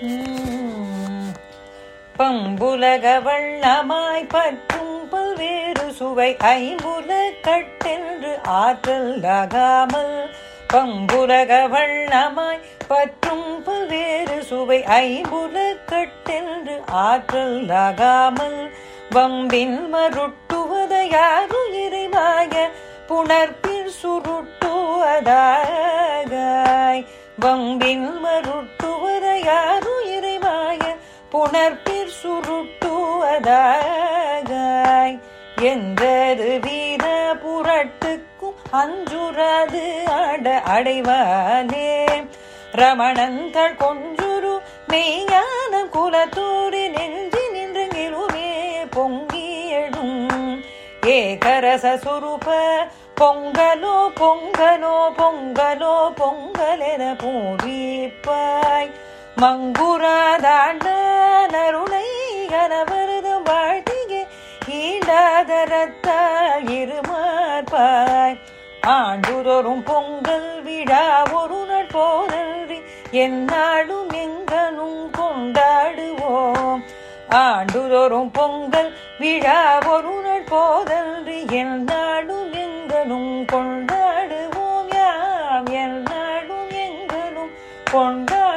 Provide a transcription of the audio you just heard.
உம். பம்புலக வண்ணமாய் பற்றும் பல்வேறு சுவை ஐம்புல கட்டென்று ஆற்றல் ஆகாமல் பம்புலக வண்ணமாய் பற்றும் பல்வேறு சுவை ஐம்புல கட்டென்று ஆற்றல் ஆகாமல் வம்பின் மருட்டுவதையாரு இறைவாய புணர்ப்பில் சுருட்டுவதாகாய் வம்பின் மருட்டுவதையாரு இறைவாய புணர்ப்பிற் சுருட்டுவதாகாய் எந்தது வீர புரட்டுக்கும் அஞ்சுராது அட அடைவானே ரமணந்தள் கொஞ்சுரு மெய்ஞான குலத்தூரி நெஞ்சி நின்றுங்கிலுமே பொங்கி எழும் ஏகரச சுரூப பொங்கலோ பொங்கலோ பொங்கலோ பொங்கலென பூரிப்பாய் மங்குராதாண்ட நருணை கனவருதும் வாழ்த்தியே ஈண்டாதரத்தால் இருமார்பாய் ஆண்டுதோறும் பொங்கல் விழா ஒரு நாள் போதல்வி எந்நாளும் எங்கனும் கொண்டாடுவோம் ஆண்டுதோறும் பொங்கல் விழா ஒரு நாள் போதல்வி எந்நாளும் எங்கனும் கொண்டாடுவோம் யாம் எந்நாளும் எங்கனும் கொண்டாடுவோம்